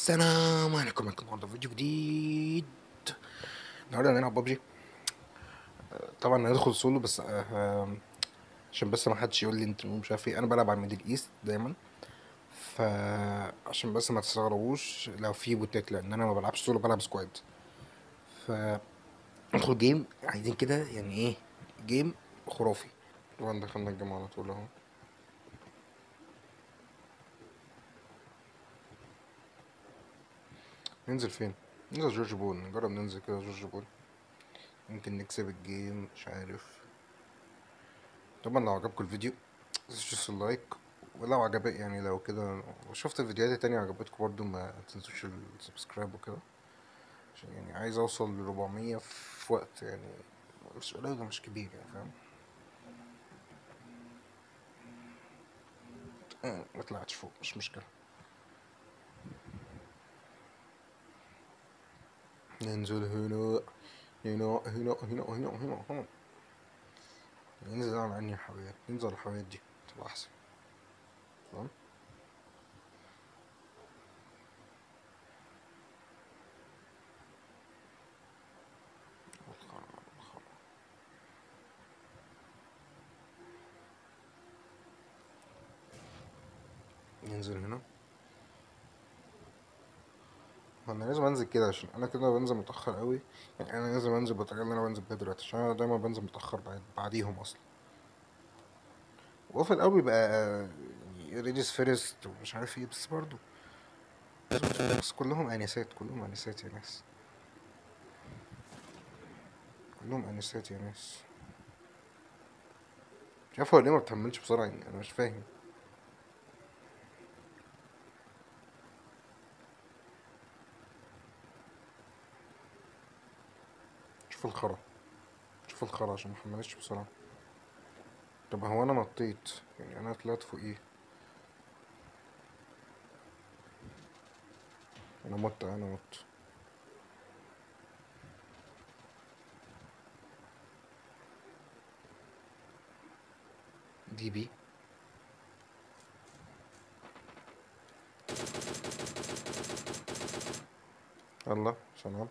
السلام عليكم معكم النهارده فيديو جديد النهارده هنلعب ببجي طبعا هندخل سولو بس آه، عشان بس ما حدش يقول لي انت مش عارف ايه انا بلعب على الميدل ايست دايما فعشان بس ما تستغربوش لو في بوتات لان انا ما بلعبش سولو بلعب سكواد ف ندخل جيم عايزين كده يعني ايه جيم خرافي طبعا دخلنا الجيم على طول اهو ننزل فين ننزل جورج بول نجرب ننزل كده جورج بول ممكن نكسب الجيم مش عارف طبعا لو عجبكم الفيديو تنسوش اللايك ولو عجبك يعني لو كده شفت الفيديوهات التانية عجبتكم برضو ما تنسوش السبسكرايب وكده عشان يعني عايز اوصل ل 400 في وقت يعني مش قليل مش كبير يعني فاهم آه، ما طلعتش فوق مش مشكلة ننزل هنا هنا هنا هنا هنا هنا هنا ننزل على عني الحاويات ننزل على الحاويات دي تبقى أحسن تمام ننزل هنا انا لازم انزل كده عشان انا كده بنزل متاخر قوي يعني انا لازم انزل بالطريقه اللي انا بنزل بيها دلوقتي عشان انا دايما بنزل متاخر بعد بعديهم اصلا وفي الاول بيبقى ريديس فيرست ومش عارف ايه بس برضو بس كلهم انسات كلهم انسات يا ناس كلهم انسات يا ناس مش عارف هو ليه ما بتحملش بسرعه يعني انا مش فاهم شوف الخرا شوف الخرا عشان محملش بسرعة طب هو انا نطيت يعني انا طلعت فوقيه انا مت انا مت دي بي الله سلام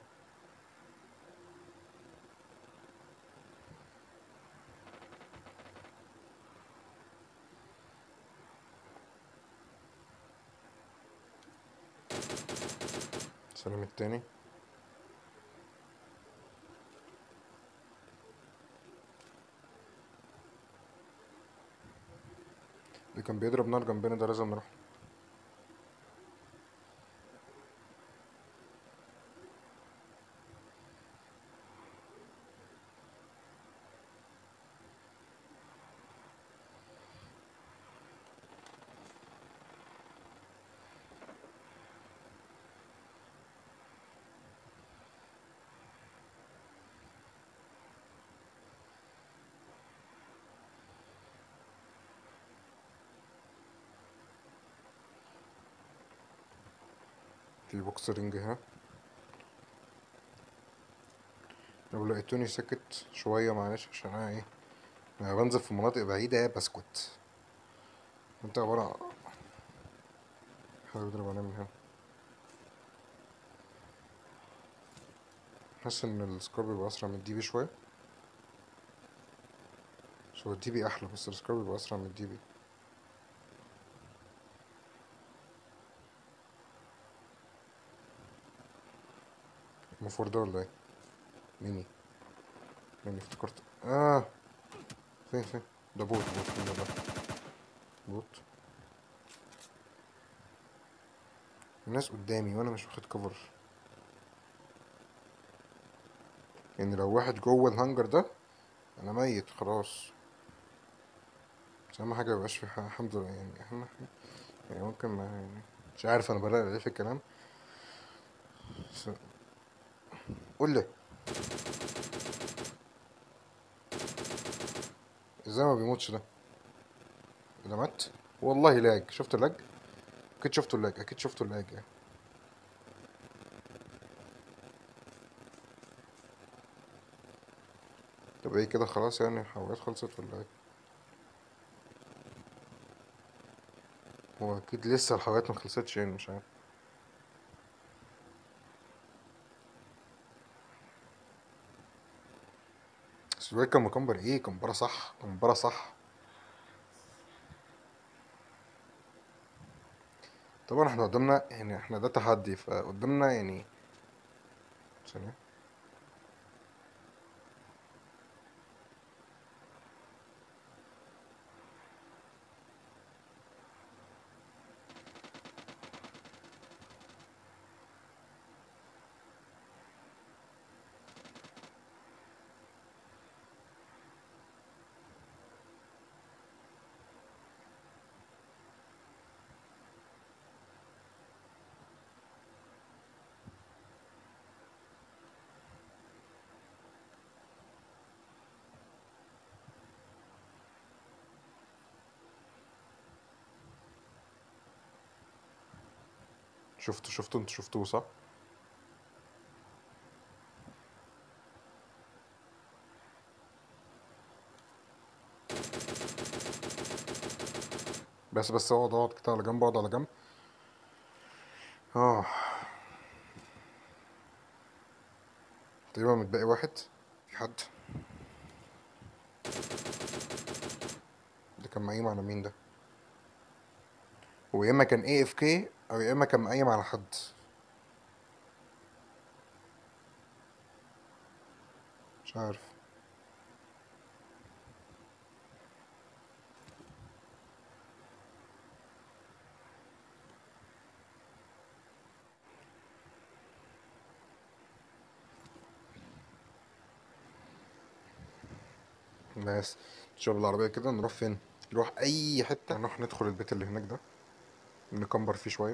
السلام التاني اللي كان بيضرب نار جنبنا ده لازم نروح في بوكس رينج اهي لو لقيتوني سكت شوية معلش عشان انا ايه لما بنزل في مناطق بعيدة بسكت انت عبارة عن حاول اضرب عليها من هنا حاسس ان السكار بيبقى اسرع من الديبي شوية بس هو الديبي احلى بس السكار بيبقى اسرع من الديبي المفروض ده ولا ايه ميني ميني افتكرت اه فين فين ده بوت بوت فين ده بوت الناس قدامي وانا مش واخد كفر يعني لو واحد جوه الهانجر ده انا ميت خلاص بس اهم حاجه ميبقاش في ح- الحمد لله يعني اهم حاجه يعني ممكن ما يعني مش عارف انا برق ايه في الكلام بس قول لي ازاي ما بيموتش ده ده مات والله لاج شفت اللاج اكيد شفتوا اللاج اكيد شفتوا اللاج يعني طب ايه كده خلاص يعني الحلويات خلصت ولا ايه هو اكيد لسه الحلويات ما خلصتش يعني مش عارف بس الواد كان مكمبر ايه كمبرة صح كمبرة صح طبعا احنا قدامنا يعني احنا ده تحدي فقدامنا يعني ثانية شفتوا شفتوا انتوا شفتوه صح بس بس اقعد اقعد كده على جنب اقعد على جنب اه تقريبا متبقي واحد في حد ده كان مقيم على مين ده هو يا اما كان اي اف كي او يا اما كان مقيم على حد مش عارف بس نشرب العربية كده نروح فين نروح اي حتة نروح ندخل البيت اللي هناك ده نكمبر فيه شوية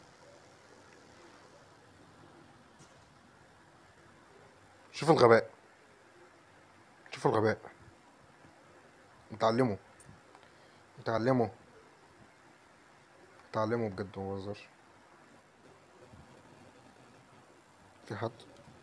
شوف الغباء شوف الغباء اتعلموا اتعلموا اتعلموا بجد ما بهزرش في حد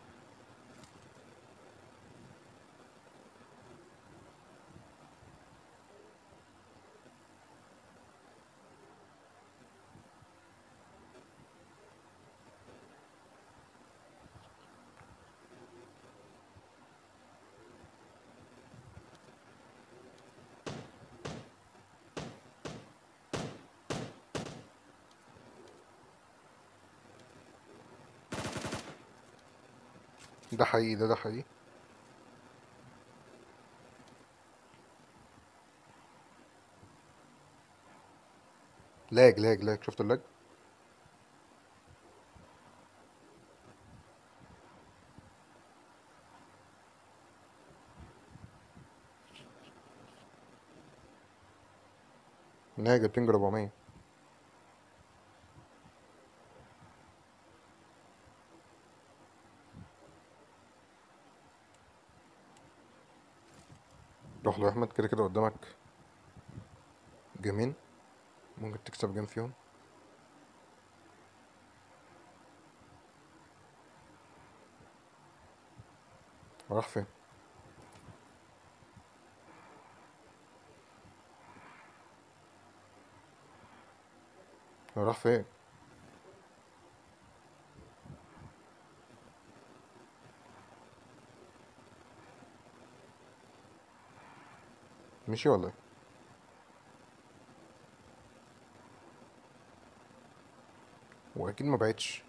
ده حقيقي ده ده حقيقي لاج لاج لاج شفت اللاج النهاية جبتين 400 روح له يا احمد كده كده قدامك جيمين ممكن تكسب جيم فيهم راح فين راح فين مشي ولا ايه واكيد ما بعتش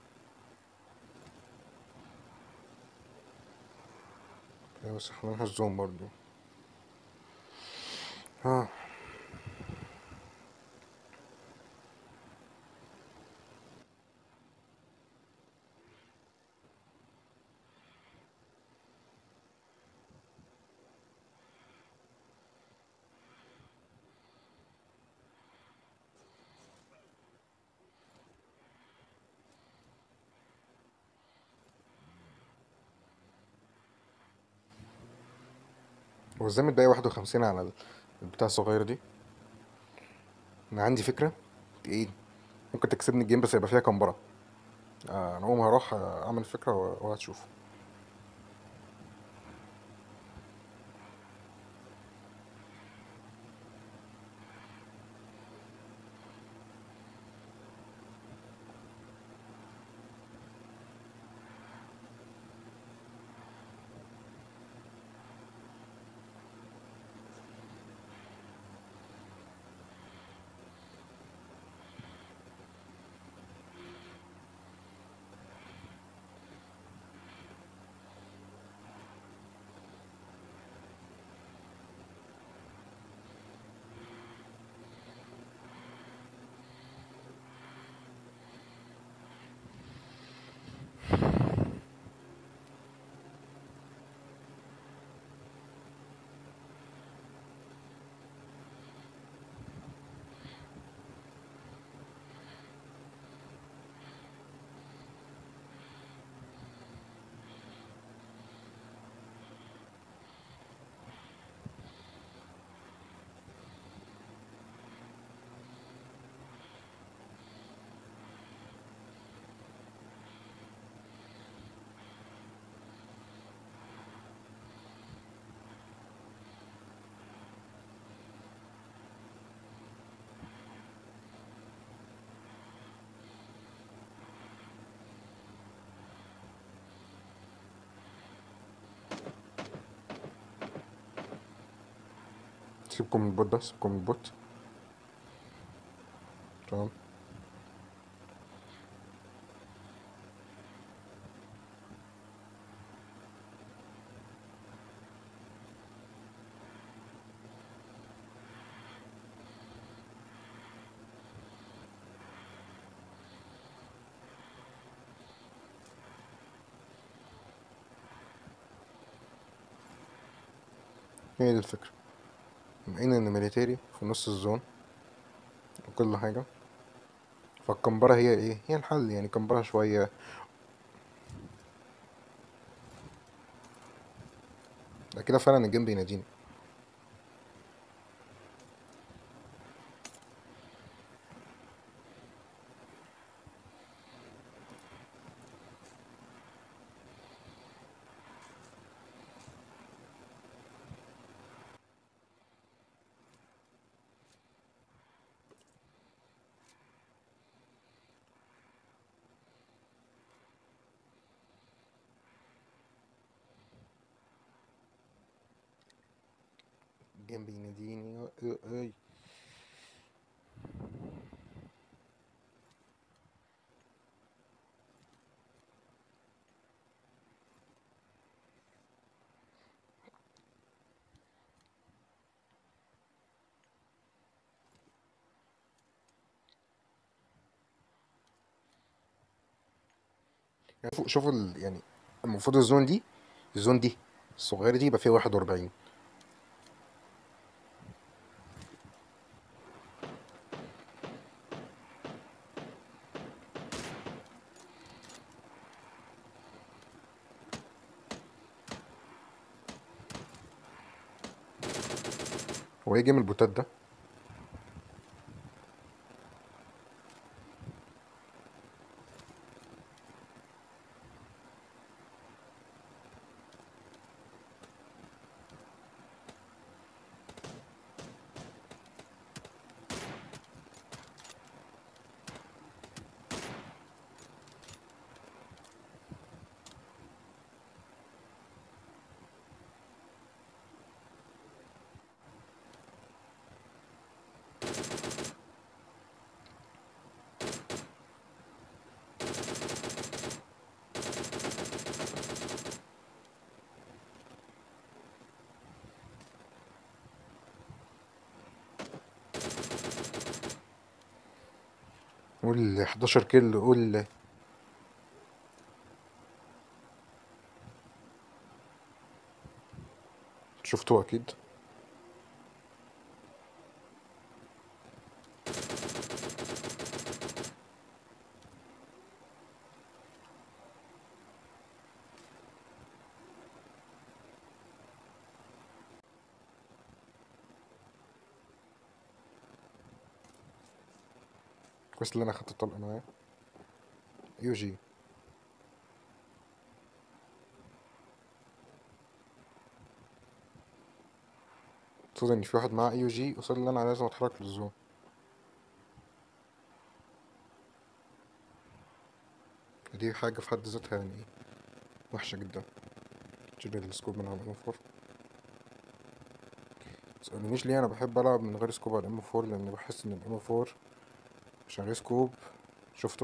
ايوه بس احنا نروح الزوم برضو ها هو ازاي متبقي واحد وخمسين على ال- البتاع الصغيرة دي انا عندي فكرة ايه ممكن تكسبني الجيم بس يبقى فيها كمبرة آه انا اقوم هروح آه، اعمل فكرة و- وهتشوف سيبكم من البوت ده سيبكم من البوت تمام هي دي الفكرة بما ان الميليتاري في نص الزون وكل حاجة فالكمبرة هي ايه هي الحل يعني كمبرة شوية ده كده فعلا الجيم بيناديني الجيم بيناديني اي اي يعني فوق- شوفوا ال... يعني المفروض الزون دي الزون دي الصغيرة دي يبقى فيها واحد وأربعين هو ايه جيم البوتات ده قول 11 كيل قول شفتوه اكيد كويس اللي انا خدت الطلقه معايا يو جي المفروض ان في واحد معاه يو جي قصاد اللي انا لازم اتحرك للزون دي حاجة في حد ذاتها يعني وحشة جدا تشيل السكوب من على الام 4 متسألونيش ليه انا بحب العب من غير سكوب على الام 4 لان بحس ان الام 4 عشان غير سكوب شفته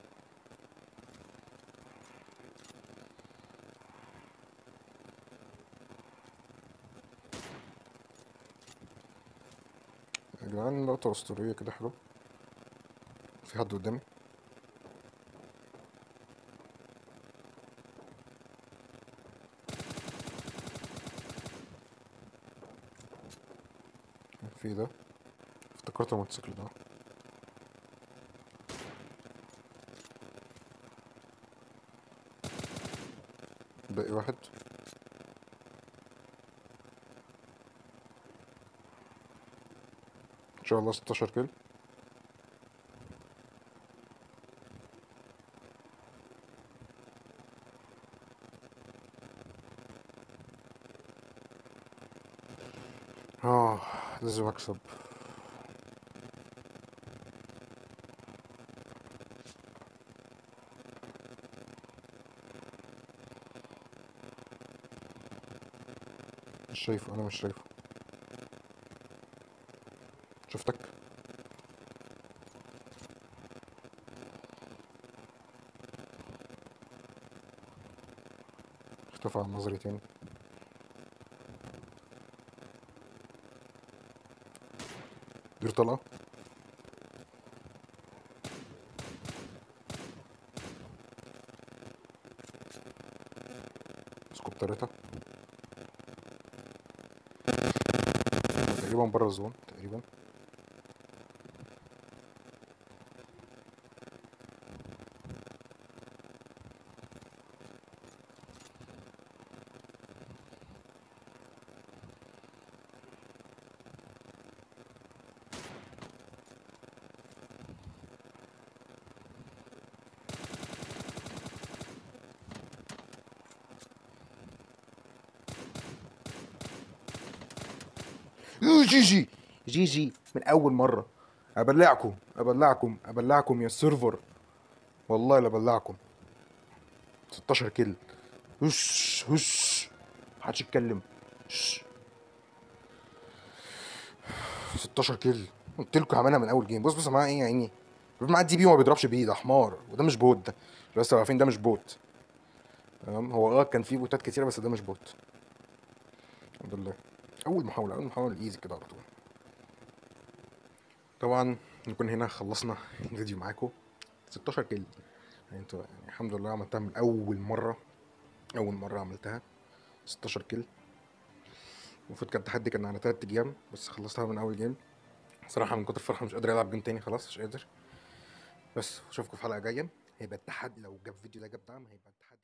يا جدعان لقطة أسطورية كده حلو في حد قدامي في ده افتكرت الموتوسيكل ده باقي واحد ان شاء الله 16 كيل اه لازم اكسب مش شايفه انا مش شايفه شفتك اختفى عن نظري تاني دير طلقة سكوبترتها تقريبا بره الزون تقريبا جي جي جي جي من اول مره ابلعكم ابلعكم ابلعكم يا السيرفر والله لا ابلعكم 16 كيل هش هش محدش يتكلم هش. 16 كيل قلت لكم عملها من اول جيم بص بص معايا ايه يا عيني معاه دي بي وما بيضربش بيه ده حمار وده مش بوت ده بس عارفين ده مش بوت تمام هو اه كان في بوتات كتيره بس ده مش بوت الحمد لله اول محاوله اول محاوله ايزي كده على طول طبعا نكون هنا خلصنا الفيديو معاكم 16 كيل يعني انتوا يعني الحمد لله عملتها من اول مره اول مره عملتها 16 كيل المفروض كان التحدي كان على 3 ايام بس خلصتها من اول جيم صراحه من كتر الفرحه مش قادر العب جيم تاني خلاص مش قادر بس اشوفكم في حلقه جايه هيبقى التحدي لو جاب فيديو ده جاب دعم هيبقى التحدي